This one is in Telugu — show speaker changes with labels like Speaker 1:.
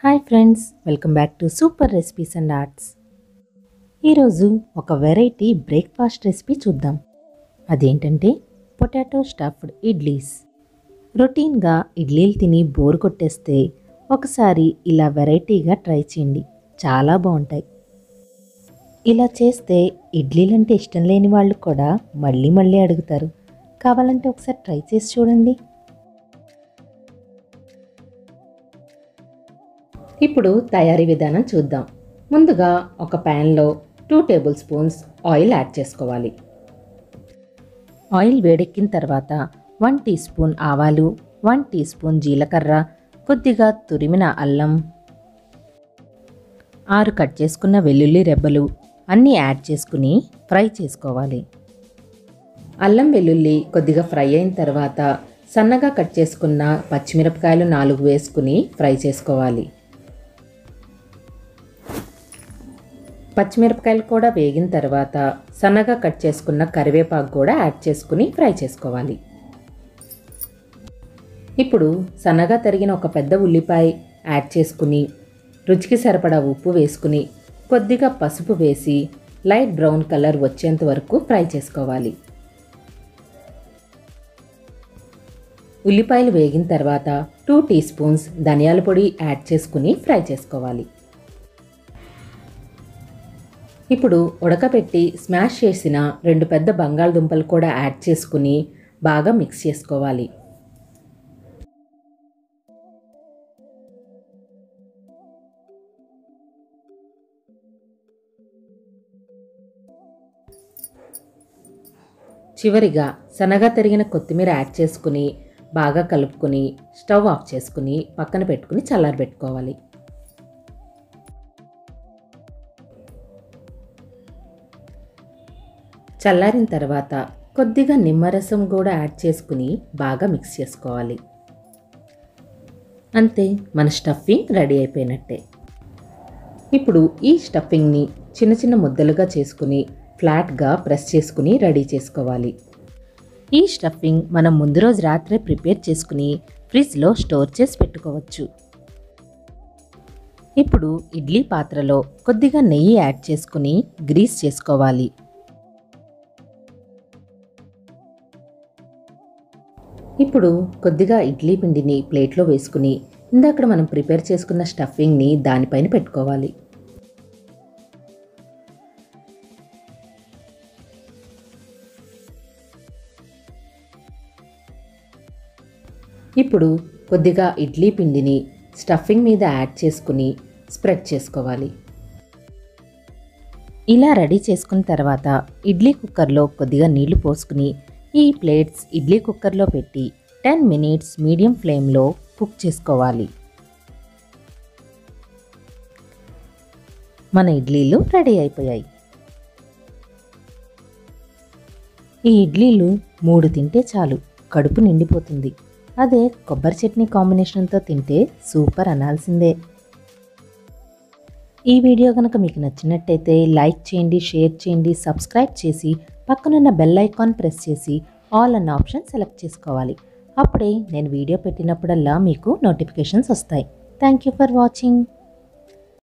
Speaker 1: hi friends welcome back to super recipes and arts ఈరోజు ఒక వెరైటీ బ్రేక్ఫాస్ట్ రెసిపీ చూద్దాం అదేంటంటే పొటాటో స్టఫ్డ్ ఇడ్లీస్ రొటీన్గా ఇడ్లీలు తిని బోర్ కొట్టేస్తే ఒకసారి ఇలా వెరైటీగా ట్రై చేయండి చాలా బాగుంటాయి ఇలా చేస్తే ఇడ్లీలంటే ఇష్టం లేని వాళ్ళు కూడా మళ్ళీ మళ్ళీ అడుగుతారు కావాలంటే ఒకసారి ట్రై చేసి చూడండి ఇప్పుడు తయారీ విధానం చూద్దాం ముందుగా ఒక ప్యాన్లో two tablespoons oil add చేసుకోవాలి ఆయిల్ వేడెక్కిన తర్వాత వన్ టీ స్పూన్ ఆవాలు వన్ టీ స్పూన్ జీలకర్ర కొద్దిగా తురిమిన అల్లం ఆరు కట్ చేసుకున్న వెల్లుల్లి రెబ్బలు అన్నీ యాడ్ చేసుకుని ఫ్రై చేసుకోవాలి అల్లం వెల్లుల్లి కొద్దిగా ఫ్రై అయిన తర్వాత సన్నగా కట్ చేసుకున్న పచ్చిమిరపకాయలు నాలుగు వేసుకుని ఫ్రై చేసుకోవాలి పచ్చిమిరపకాయలు కూడా వేగిన తర్వాత సన్నగా కట్ చేసుకున్న కరివేపాకు కూడా యాడ్ చేసుకుని ఫ్రై చేసుకోవాలి ఇప్పుడు సన్నగా తరిగిన ఒక పెద్ద ఉల్లిపాయ యాడ్ చేసుకుని రుచికి సరిపడా ఉప్పు వేసుకుని కొద్దిగా పసుపు వేసి లైట్ బ్రౌన్ కలర్ వచ్చేంత వరకు ఫ్రై చేసుకోవాలి ఉల్లిపాయలు వేగిన తర్వాత టూ టీ స్పూన్స్ ధనియాల పొడి యాడ్ చేసుకుని ఫ్రై చేసుకోవాలి ఇప్పుడు ఉడకపెట్టి స్మాష్ చేసిన రెండు పెద్ద బంగాళదుంపలు కూడా యాడ్ చేసుకుని బాగా మిక్స్ చేసుకోవాలి చివరిగా సన్నగా తరిగిన కొత్తిమీర యాడ్ చేసుకుని బాగా కలుపుకొని స్టవ్ ఆఫ్ చేసుకుని పక్కన పెట్టుకుని చల్లారబెట్టుకోవాలి చల్లారిన తర్వాత కొద్దిగా నిమ్మరసం కూడా యాడ్ చేసుకుని బాగా మిక్స్ చేసుకోవాలి అంతే మన స్టఫింగ్ రెడీ అయిపోయినట్టే ఇప్పుడు ఈ స్టఫింగ్ని చిన్న చిన్న ముద్దలుగా చేసుకుని ఫ్లాట్గా ప్రెస్ చేసుకుని రెడీ చేసుకోవాలి ఈ స్టఫింగ్ మనం ముందు రోజు రాత్రే ప్రిపేర్ చేసుకుని ఫ్రిడ్జ్లో స్టోర్ చేసి పెట్టుకోవచ్చు ఇప్పుడు ఇడ్లీ పాత్రలో కొద్దిగా నెయ్యి యాడ్ చేసుకుని గ్రీస్ చేసుకోవాలి ఇప్పుడు కొద్దిగా ఇడ్లీ పిండిని ప్లేట్లో వేసుకుని ఇందాక మనం ప్రిపేర్ చేసుకున్న స్టఫింగ్ని దానిపైన పెట్టుకోవాలి ఇప్పుడు కొద్దిగా ఇడ్లీ పిండిని స్టఫింగ్ మీద యాడ్ చేసుకుని స్ప్రెడ్ చేసుకోవాలి ఇలా రెడీ చేసుకున్న తర్వాత ఇడ్లీ కుక్కర్లో కొద్దిగా నీళ్లు పోసుకుని ఈ ప్లేట్స్ ఇడ్లీ కుక్కర్లో పెట్టి టెన్ మినిట్స్ మీడియం ఫ్లేమ్లో కుక్ చేసుకోవాలి మన ఇడ్లీలు రెడీ అయిపోయాయి ఈ ఇడ్లీలు మూడు తింటే చాలు కడుపు నిండిపోతుంది అదే కొబ్బరి చట్నీ కాంబినేషన్తో తింటే సూపర్ అనాల్సిందే ఈ వీడియో కనుక మీకు నచ్చినట్టయితే లైక్ చేయండి షేర్ చేయండి సబ్స్క్రైబ్ చేసి పక్కనున్న బెల్ ఐకాన్ ప్రెస్ చేసి ఆల్ అన్న ఆప్షన్ సెలెక్ట్ చేసుకోవాలి అప్పుడే నేను వీడియో పెట్టినప్పుడల్లా మీకు నోటిఫికేషన్స్ వస్తాయి థ్యాంక్ యూ ఫర్ వాచింగ్